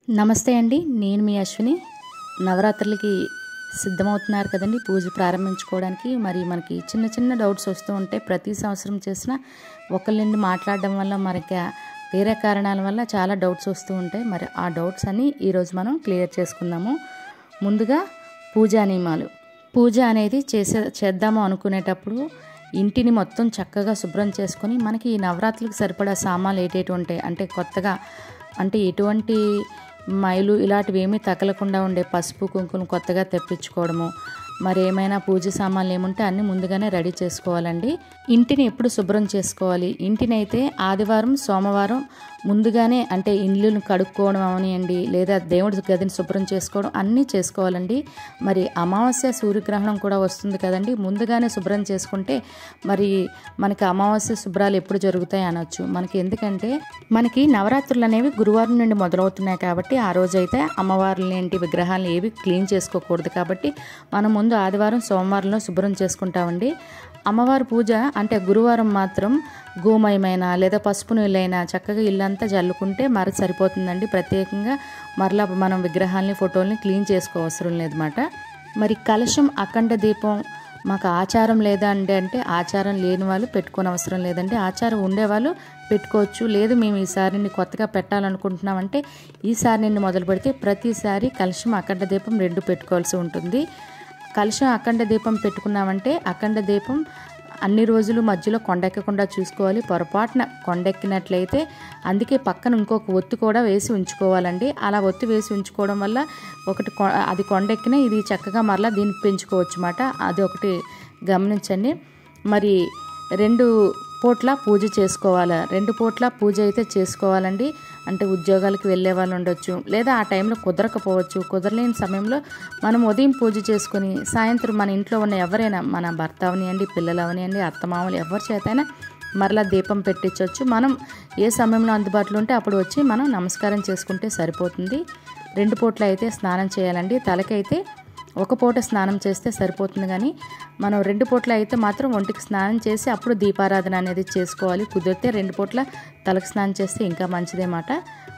నమస్తే అండి నేను మీ అశ్విని నవరాత్రులకి సిద్ధమవుతున్నారు కదండి పూజ ప్రారంభించుకోవడానికి మరి మనకి చిన్న చిన్న డౌట్స్ వస్తూ ఉంటాయి ప్రతి సంవత్సరం చేసిన ఒకరి నుండి మాట్లాడడం వల్ల మనకి వేరే కారణాల వల్ల చాలా డౌట్స్ వస్తూ ఉంటాయి మరి ఆ డౌట్స్ అన్ని ఈరోజు మనం క్లియర్ చేసుకుందాము ముందుగా పూజా నియమాలు పూజ అనేది చేసే చేద్దాము అనుకునేటప్పుడు ఇంటిని మొత్తం చక్కగా శుభ్రం చేసుకొని మనకి ఈ నవరాత్రులకు సరిపడా సామాన్లు ఏటేటి ఉంటాయి అంటే కొత్తగా అంటే ఎటువంటి మైలు ఇలాంటివి ఏమీ తగలకుండా ఉండే పసుపు కుంకుమ కొత్తగా తెప్పించుకోవడము మరి ఏమైనా పూజ సామాన్లు ఏముంటే అన్నీ ముందుగానే రెడీ చేసుకోవాలండి ఇంటిని ఎప్పుడు శుభ్రం చేసుకోవాలి ఇంటిని అయితే ఆదివారం సోమవారం ముందుగానే అంటే ఇల్లును కడుక్కోవడం అవనియండి లేదా దేవుడి గదిని శుభ్రం చేసుకోవడం అన్నీ చేసుకోవాలండి మరి అమావాస్య సూర్యగ్రహణం కూడా వస్తుంది కదండి ముందుగానే శుభ్రం చేసుకుంటే మరి మనకి అమావాస్య శుభ్రాలు ఎప్పుడు జరుగుతాయి అనొచ్చు మనకి ఎందుకంటే మనకి నవరాత్రులు అనేవి గురువారం నుండి మొదలవుతున్నాయి కాబట్టి ఆ రోజైతే అమ్మవార్లు ఏంటి విగ్రహాలను ఏవి క్లీన్ చేసుకోకూడదు కాబట్టి మనం ముందు ఆదివారం సోమవారంలో శుభ్రం చేసుకుంటామండి అమ్మవారి పూజ అంటే గురువారం మాత్రం గోమయమైన లేదా పసుపు నీళ్ళైనా చక్కగా ఇల్లంతా జల్లుకుంటే మరి సరిపోతుందండి ప్రత్యేకంగా మరలా మనం విగ్రహాలని ఫోటోల్ని క్లీన్ చేసుకోవసరం లేదన్నమాట మరి కలశం అఖండ దీపం మాకు ఆచారం లేదా అండి అంటే ఆచారం లేని వాళ్ళు పెట్టుకోని అవసరం లేదండి ఆచారం ఉండేవాళ్ళు పెట్టుకోవచ్చు లేదు మేము ఈసారి నుండి కొత్తగా పెట్టాలనుకుంటున్నామంటే ఈసారి నుండి మొదలు పెడితే ప్రతిసారి కలశం అఖండ దీపం రెండు పెట్టుకోవాల్సి ఉంటుంది కలశం అఖండ దీపం పెట్టుకున్నామంటే అఖండ దీపం అన్ని రోజులు మధ్యలో కొండెక్కకుండా చూసుకోవాలి పొరపాటున కొండెక్కినట్లయితే అందుకే పక్కన ఇంకొక ఒత్తి కూడా వేసి ఉంచుకోవాలండి అలా ఒత్తి వేసి ఉంచుకోవడం వల్ల ఒకటి అది కొండెక్కిన ఇది చక్కగా మరలా దీన్ని పెంచుకోవచ్చు అన్నమాట అది ఒకటి గమనించండి మరి రెండు పూట్ల పూజ చేసుకోవాలా రెండు పూట్ల పూజ అయితే చేసుకోవాలండి అంటే ఉద్యోగాలకు వెళ్ళే వాళ్ళు ఉండొచ్చు లేదా ఆ టైంలో కుదరకపోవచ్చు కుదరలేని సమయంలో మనం ఉదయం పూజ చేసుకుని సాయంత్రం మన ఇంట్లో ఉన్న ఎవరైనా మన భర్త అవనియండి పిల్లలు అవనియండి అత్తమామలు ఎవరి చేతైనా మరలా దీపం పెట్టించవచ్చు మనం ఏ సమయంలో అందుబాటులో ఉంటే అప్పుడు వచ్చి మనం నమస్కారం చేసుకుంటే సరిపోతుంది రెండు పూట్ల అయితే స్నానం చేయాలండి తలకైతే ఒక పూట స్నానం చేస్తే సరిపోతుంది కానీ మనం రెండు పూట్ల అయితే మాత్రం ఒంటికి స్నానం చేసి అప్పుడు దీపారాధన అనేది చేసుకోవాలి కుదిరితే రెండు పూట్ల తలకు స్నానం చేస్తే ఇంకా మంచిదేమాట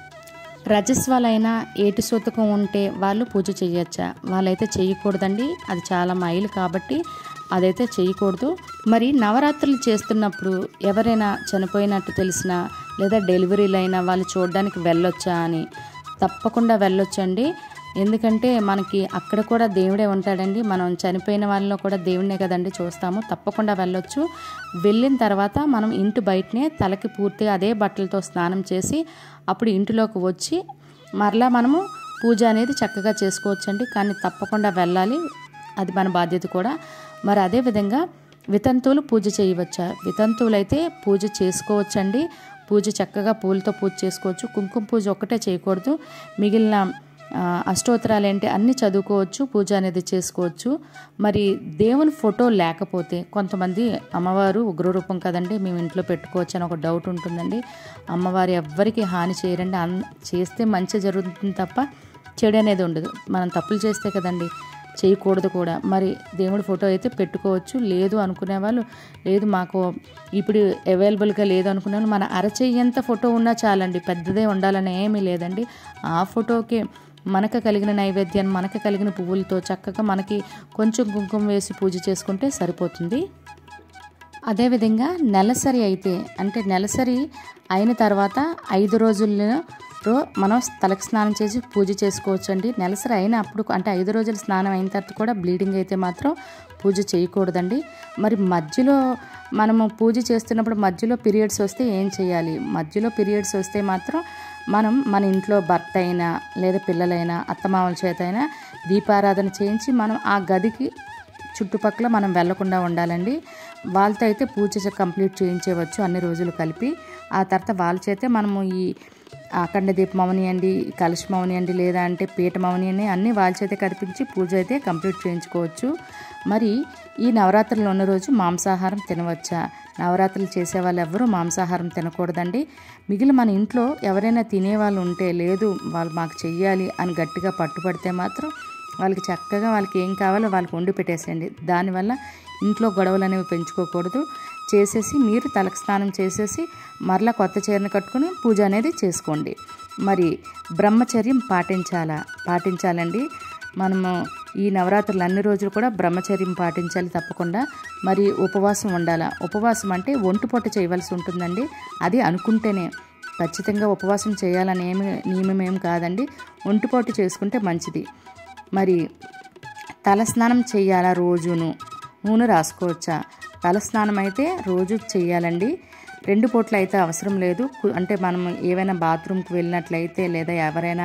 రజస్వాలైనా ఏటి సూతకం ఉంటే వాళ్ళు పూజ చేయొచ్చా వాళ్ళైతే చేయకూడదండి అది చాలా మైలు కాబట్టి అదైతే చేయకూడదు మరి నవరాత్రులు చేస్తున్నప్పుడు ఎవరైనా చనిపోయినట్టు తెలిసినా లేదా డెలివరీలు అయినా వాళ్ళు చూడడానికి వెళ్ళొచ్చా అని తప్పకుండా వెళ్ళొచ్చండి ఎందుకంటే మనకి అక్కడ కూడా దేవుడే ఉంటాడండి మనం చనిపోయిన వాళ్ళలో కూడా దేవుడినే కదండి చూస్తాము తప్పకుండా వెళ్ళొచ్చు వెళ్ళిన తర్వాత మనం ఇంటి బయటనే తలకి పూర్తిగా అదే బట్టలతో స్నానం చేసి అప్పుడు ఇంటిలోకి వచ్చి మరలా మనము పూజ అనేది చక్కగా చేసుకోవచ్చండి కానీ తప్పకుండా వెళ్ళాలి అది మన బాధ్యత కూడా మరి అదేవిధంగా వితంతువులు పూజ చేయవచ్చా వితంతువులు అయితే పూజ చేసుకోవచ్చండి పూజ చక్కగా పూలతో పూజ చేసుకోవచ్చు కుంకుమ పూజ ఒక్కటే చేయకూడదు మిగిలిన అష్టోత్తరాలు ఏంటి అన్నీ చదువుకోవచ్చు పూజ అనేది చేసుకోవచ్చు మరి దేవుని ఫోటో లేకపోతే కొంతమంది అమ్మవారు ఉగ్రరూపం కదండి మేము ఇంట్లో పెట్టుకోవచ్చు అని ఒక డౌట్ ఉంటుందండి అమ్మవారు ఎవ్వరికి హాని చేయరండి అన్ చేస్తే మంచి జరుగుతుంది తప్ప చెడు అనేది ఉండదు మనం తప్పులు చేస్తే కదండి చేయకూడదు కూడా మరి దేవుడి ఫోటో అయితే పెట్టుకోవచ్చు లేదు అనుకునే వాళ్ళు లేదు మాకు ఇప్పుడు అవైలబుల్గా లేదు అనుకునే వాళ్ళు మన అరచెయ్యంత ఫోటో ఉన్నా చాలండి పెద్దదే ఉండాలని ఏమీ లేదండి ఆ ఫోటోకి మనకు కలిగిన నైవేద్యాన్ని మనకు కలిగిన పువ్వులతో చక్కగా మనకి కొంచెం కుంకుమ వేసి పూజ చేసుకుంటే సరిపోతుంది అదేవిధంగా నెలసరి అయితే అంటే నెలసరి అయిన తర్వాత ఐదు రోజుల్లో మనం తలకు స్నానం చేసి పూజ చేసుకోవచ్చు అండి నెలసరి అయిన అప్పుడు అంటే ఐదు రోజుల స్నానం అయిన తర్వాత కూడా బ్లీడింగ్ అయితే మాత్రం పూజ చేయకూడదండి మరి మధ్యలో మనము పూజ చేస్తున్నప్పుడు మధ్యలో పీరియడ్స్ వస్తే ఏం చేయాలి మధ్యలో పీరియడ్స్ వస్తే మాత్రం మనం మన ఇంట్లో భర్త అయినా లేదా పిల్లలైనా అత్తమామల చేత అయినా దీపారాధన చేయించి మనం ఆ గదికి చుట్టుపక్కల మనం వెళ్లకుండా ఉండాలండి వాళ్ళతో అయితే పూజ కంప్లీట్ చేయించవచ్చు అన్ని రోజులు కలిపి ఆ తర్వాత వాళ్ళ చేతే మనము ఈ అఖండ దీపం అవనియండి కలశం అవనియండి లేదా అంటే పీఠం అవనియండి అన్నీ వాళ్ళ చేతే కనిపించి పూజ అయితే కంప్లీట్ చేయించుకోవచ్చు మరి ఈ నవరాత్రులు ఉన్న రోజు మాంసాహారం తినవచ్చా నవరాత్రులు చేసే వాళ్ళు ఎవరూ మాంసాహారం తినకూడదండి మిగిలిన మన ఇంట్లో ఎవరైనా తినేవాళ్ళు ఉంటే లేదు వాళ్ళు మాకు చెయ్యాలి అని గట్టిగా పట్టుపడితే మాత్రం వాళ్ళకి చక్కగా వాళ్ళకి ఏం కావాలో వాళ్ళకి వండి పెట్టేసేయండి దానివల్ల ఇంట్లో గొడవలు అనేవి పెంచుకోకూడదు చేసేసి మీరు తలకు స్నానం చేసేసి మరలా కొత్త చీరను కట్టుకుని పూజ అనేది చేసుకోండి మరి బ్రహ్మచర్యం పాటించాలా పాటించాలండి మనము ఈ నవరాత్రులు అన్ని రోజులు కూడా బ్రహ్మచర్యం పాటించాలి తప్పకుండా మరి ఉపవాసం ఉండాలా ఉపవాసం అంటే ఒంటిపొట్ట చేయవలసి ఉంటుందండి అది అనుకుంటేనే ఖచ్చితంగా ఉపవాసం చేయాలని ఏమి నియమం ఏం కాదండి ఒంటిపొట్టు చేసుకుంటే మంచిది మరి తలస్నానం చేయాలా రోజును నూనె రాసుకోవచ్చా తలస్నానం అయితే రోజు చేయాలండి రెండు పూట్ల అయితే అవసరం లేదు కు- అంటే మనం ఏవైనా బాత్రూమ్కి వెళ్ళినట్లయితే లేదా ఎవరైనా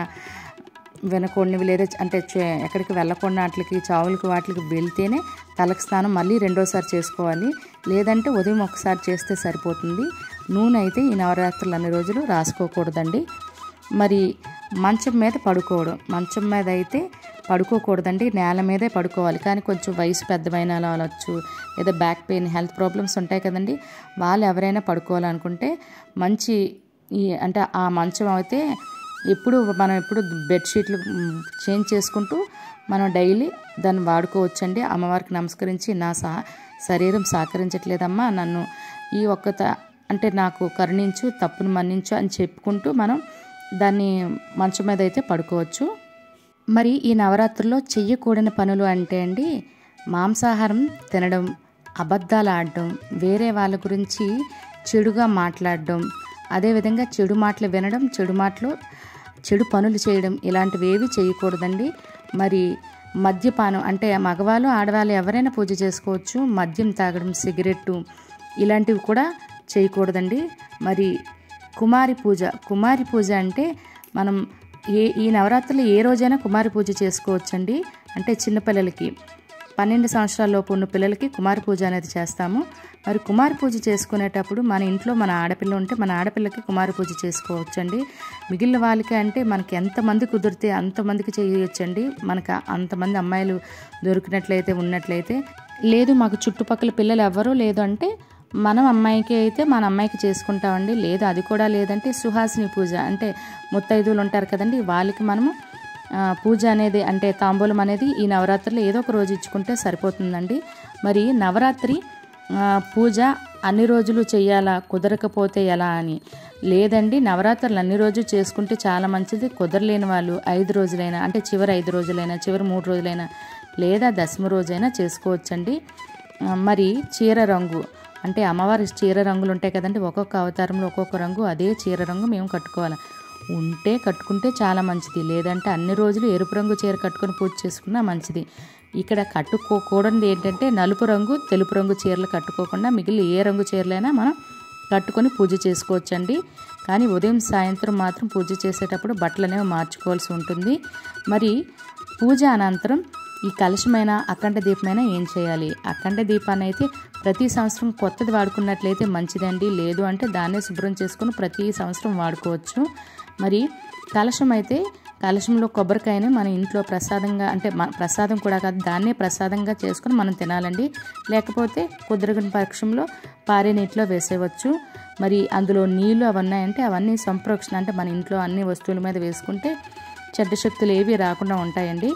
వినకూడనివి లేదా అంటే చే- ఎక్కడికి వెళ్ళకుండా వాటికి చావులకి వాటికి వెళ్తేనే తలకు స్నానం మళ్ళీ రెండోసారి చేసుకోవాలి లేదంటే ఉదయం ఒకసారి చేస్తే సరిపోతుంది నూనె అయితే ఈ నవరాత్రులు అన్ని రోజులు రాసుకోకూడదండి మరి మంచం మీద పడుకోవడం మంచం మీద అయితే పడుకోకూడదండి నేల మీదే పడుకోవాలి కానీ కొంచెం వయసు పెద్దమైన అలా అవ్వచ్చు లేదా బ్యాక్ పెయిన్ హెల్త్ ప్రాబ్లమ్స్ ఉంటాయి కదండి వాళ్ళు ఎవరైనా పడుకోవాలనుకుంటే మంచి ఈ అంటే ఆ మంచం అయితే ఎప్పుడు మనం ఎప్పుడు బెడ్షీట్లు మ్, చేంజ్ చేసుకుంటూ మనం డైలీ దాన్ని వాడుకోవచ్చండి అమ్మవారికి నమస్కరించి నా సహ శరీరం సహకరించట్లేదమ్మా నన్ను ఈ ఒక్క త- అంటే నాకు కరుణించు తప్పును మన్నించు అని చెప్పుకుంటూ మనం దాన్ని మంచం మీద అయితే పడుకోవచ్చు మరి ఈ నవరాత్రుల్లో చెయ్యకూడని పనులు అంటే అండి మాంసాహారం తినడం అబద్ధాలు ఆడడం వేరే వాళ్ళ గురించి చెడుగా మాట్లాడడం అదేవిధంగా చెడు మాటలు వినడం చెడు మాటలు చెడు పనులు చేయడం ఇలాంటివి ఏవి చేయకూడదండి మరి మద్యపానం అంటే మగవాళ్ళు ఆడవాళ్ళు ఎవరైనా పూజ చేసుకోవచ్చు మద్యం తాగడం సిగరెట్టు ఇలాంటివి కూడా చేయకూడదండి మరి కుమారి పూజ కుమారి పూజ అంటే మనం ఏ ఈ నవరాత్రులు ఏ రోజైనా కుమారి పూజ చేసుకోవచ్చండి అంటే చిన్నపిల్లలకి పన్నెండు సంవత్సరాల లోపు ఉన్న పిల్లలకి కుమారి పూజ అనేది చేస్తాము మరి కుమారి పూజ చేసుకునేటప్పుడు మన ఇంట్లో మన ఆడపిల్ల ఉంటే మన ఆడపిల్లకి కుమారి పూజ చేసుకోవచ్చండి మిగిలిన వాళ్ళకి అంటే మనకి ఎంతమంది కుదిరితే అంతమందికి చేయొచ్చండి మనకు అంతమంది అమ్మాయిలు దొరికినట్లయితే ఉన్నట్లయితే లేదు మాకు చుట్టుపక్కల పిల్లలు ఎవ్వరూ లేదు అంటే మనం అమ్మాయికి అయితే మన అమ్మాయికి చేసుకుంటామండి లేదు అది కూడా లేదంటే సుహాసిని పూజ అంటే ముత్తైదువులు ఉంటారు కదండి వాళ్ళకి మనము ఆ, పూజ అనేది అంటే తాంబూలం అనేది ఈ నవరాత్రులు ఏదో ఒక రోజు ఇచ్చుకుంటే సరిపోతుందండి మరి నవరాత్రి ఆ, పూజ అన్ని రోజులు చేయాలా కుదరకపోతే ఎలా అని లేదండి నవరాత్రులు అన్ని రోజులు చేసుకుంటే చాలా మంచిది కుదరలేని వాళ్ళు ఐదు రోజులైనా అంటే చివరి ఐదు రోజులైనా చివరి మూడు రోజులైనా లేదా దశమ రోజైనా చేసుకోవచ్చండి ఆ, మరి చీర రంగు అంటే అమ్మవారి చీర రంగులు ఉంటాయి కదండి ఒక్కొక్క అవతారంలో ఒక్కొక్క రంగు అదే చీర రంగు మేము కట్టుకోవాలి ఉంటే కట్టుకుంటే చాలా మంచిది లేదంటే అన్ని రోజులు ఎరుపు రంగు చీర కట్టుకొని పూజ చేసుకున్నా మంచిది ఇక్కడ కట్టుకోకూడదు ఏంటంటే నలుపు రంగు తెలుపు రంగు చీరలు కట్టుకోకుండా మిగిలిన ఏ రంగు చీరలైనా మనం కట్టుకొని పూజ చేసుకోవచ్చండి కానీ ఉదయం సాయంత్రం మాత్రం పూజ చేసేటప్పుడు బట్టలు అనేవి మార్చుకోవాల్సి ఉంటుంది మరి పూజ అనంతరం ఈ కలశమైన అఖండ దీపమైన ఏం చేయాలి అఖండ దీపాన్ని అయితే ప్రతి సంవత్సరం కొత్తది వాడుకున్నట్లయితే మంచిదండి లేదు అంటే దాన్నే శుభ్రం చేసుకుని ప్రతి సంవత్సరం వాడుకోవచ్చు మరి కలశం అయితే కలశంలో కొబ్బరికాయని మన ఇంట్లో ప్రసాదంగా అంటే మన ప్రసాదం కూడా కాదు దాన్నే ప్రసాదంగా చేసుకుని మనం తినాలండి లేకపోతే కుదరగని పక్షంలో పారే నీటిలో వేసేయవచ్చు మరి అందులో నీళ్ళు అవన్నీ అంటే అవన్నీ సంప్రోక్షణ అంటే మన ఇంట్లో అన్ని వస్తువుల మీద వేసుకుంటే చెడ్డ శక్తులు ఏవి రాకుండా ఉంటాయండి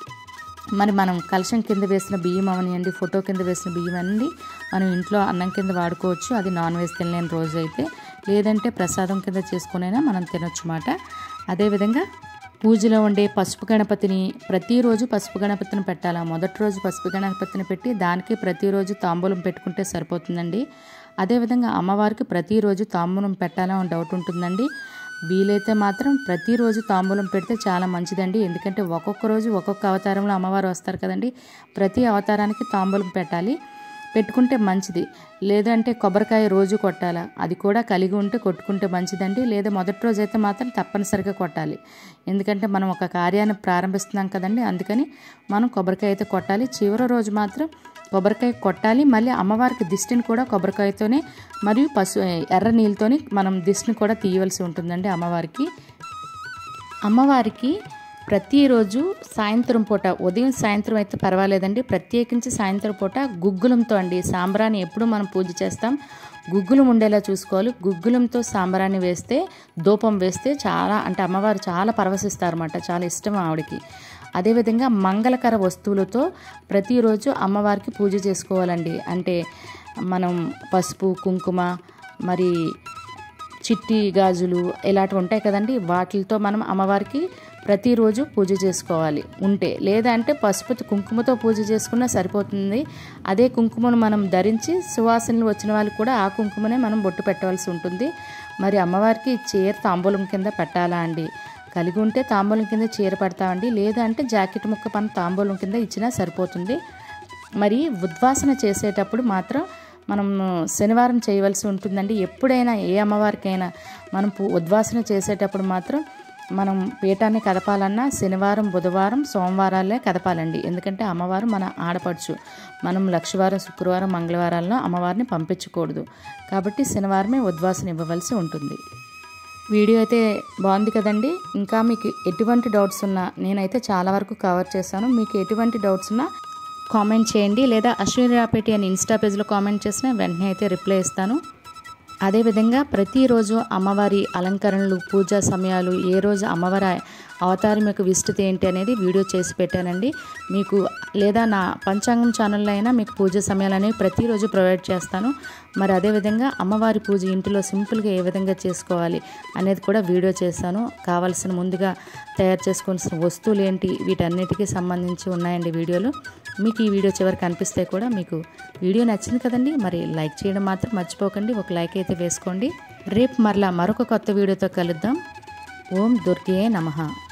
మరి మనం కలశం కింద వేసిన బియ్యం అవనియండి ఫోటో కింద వేసిన బియ్యం అనండి మనం ఇంట్లో అన్నం కింద వాడుకోవచ్చు అది నాన్ వెజ్ తినలేని రోజు అయితే లేదంటే ప్రసాదం కింద చేసుకునైనా మనం తినొచ్చు మాట అదేవిధంగా పూజలో ఉండే పసుపు గణపతిని ప్రతిరోజు పసుపు గణపతిని పెట్టాలా మొదటి రోజు పసుపు గణపతిని పెట్టి దానికి ప్రతిరోజు తాంబూలం పెట్టుకుంటే సరిపోతుందండి అదేవిధంగా అమ్మవారికి ప్రతిరోజు తాంబూలం పెట్టాలని డౌట్ ఉంటుందండి వీలైతే మాత్రం ప్రతిరోజు తాంబూలం పెడితే చాలా మంచిదండి ఎందుకంటే ఒక్కొక్క రోజు ఒక్కొక్క అవతారంలో అమ్మవారు వస్తారు కదండి ప్రతి అవతారానికి తాంబూలం పెట్టాలి పెట్టుకుంటే మంచిది లేదంటే కొబ్బరికాయ రోజు కొట్టాలా అది కూడా కలిగి ఉంటే కొట్టుకుంటే మంచిదండి లేదా మొదటి రోజు అయితే మాత్రం తప్పనిసరిగా కొట్టాలి ఎందుకంటే మనం ఒక కార్యాన్ని ప్రారంభిస్తున్నాం కదండి అందుకని మనం కొబ్బరికాయ అయితే కొట్టాలి చివరి రోజు మాత్రం కొబ్బరికాయ కొట్టాలి మళ్ళీ అమ్మవారికి దిష్టిని కూడా కొబ్బరికాయతోనే మరియు పసు ఎర్ర నీళ్ళతోని మనం దిష్టిని కూడా తీయవలసి ఉంటుందండి అమ్మవారికి అమ్మవారికి ప్రతిరోజు సాయంత్రం పూట ఉదయం సాయంత్రం అయితే పర్వాలేదండి ప్రత్యేకించి సాయంత్రం పూట గుగ్గులంతో అండి సాంబ్రాన్ని ఎప్పుడు మనం పూజ చేస్తాం గుగ్గులం ఉండేలా చూసుకోవాలి గుగ్గులంతో సాంబ్రాన్ని వేస్తే ధూపం వేస్తే చాలా అంటే అమ్మవారు చాలా పరవశిస్తారన్నమాట చాలా ఇష్టం ఆవిడకి అదేవిధంగా మంగళకర వస్తువులతో ప్రతిరోజు అమ్మవారికి పూజ చేసుకోవాలండి అంటే మనం పసుపు కుంకుమ మరి చిట్టి గాజులు ఇలాంటివి ఉంటాయి కదండి వాటితో మనం అమ్మవారికి ప్రతిరోజు పూజ చేసుకోవాలి ఉంటే లేదంటే పసుపు కుంకుమతో పూజ చేసుకున్నా సరిపోతుంది అదే కుంకుమను మనం ధరించి సువాసనలు వచ్చిన వాళ్ళకి కూడా ఆ కుంకుమనే మనం బొట్టు పెట్టవలసి ఉంటుంది మరి అమ్మవారికి చీర తాంబూలం కింద పెట్టాలా అండి కలిగి ఉంటే తాంబూలం కింద చీర పెడతామండి లేదంటే జాకెట్ ముక్క పని తాంబూలం కింద ఇచ్చినా సరిపోతుంది మరి ఉద్వాసన చేసేటప్పుడు మాత్రం మనం శనివారం చేయవలసి ఉంటుందండి ఎప్పుడైనా ఏ అమ్మవారికైనా మనం పు- ఉద్వాసన చేసేటప్పుడు మాత్రం మనం పీఠాన్ని కదపాలన్నా శనివారం బుధవారం సోమవారాలే కదపాలండి ఎందుకంటే అమ్మవారు మన ఆడపడుచు మనం లక్షవారం శుక్రవారం మంగళవారాల్లో అమ్మవారిని పంపించకూడదు కాబట్టి శనివారమే ఉద్వాసన ఇవ్వవలసి ఉంటుంది వీడియో అయితే బాగుంది కదండి ఇంకా మీకు ఎటువంటి డౌట్స్ ఉన్నా నేనైతే చాలా వరకు కవర్ చేశాను మీకు ఎటువంటి డౌట్స్ ఉన్నా కామెంట్ చేయండి లేదా అశ్విని రాపేటి అని ఇన్స్టా పేజ్లో కామెంట్ చేసినా వెంటనే అయితే రిప్లై ఇస్తాను అదేవిధంగా ప్రతిరోజు అమ్మవారి అలంకరణలు పూజా సమయాలు ఏ రోజు అమ్మవారి అవతారం యొక్క విస్తృత ఏంటి అనేది వీడియో చేసి పెట్టానండి మీకు లేదా నా పంచాంగం ఛానల్లో అయినా మీకు పూజ సమయాలు అనేవి ప్రతిరోజు ప్రొవైడ్ చేస్తాను మరి అదేవిధంగా అమ్మవారి పూజ ఇంటిలో సింపుల్గా ఏ విధంగా చేసుకోవాలి అనేది కూడా వీడియో చేశాను కావాల్సిన ముందుగా తయారు చేసుకోవాల్సిన వస్తువులు ఏంటి వీటన్నిటికీ సంబంధించి ఉన్నాయండి వీడియోలు మీకు ఈ వీడియో చివరికి కనిపిస్తే కూడా మీకు వీడియో నచ్చింది కదండి మరి లైక్ చేయడం మాత్రం మర్చిపోకండి ఒక లైక్ అయితే వేసుకోండి రేపు మరలా మరొక కొత్త వీడియోతో కలుద్దాం ఓం దుర్గే నమః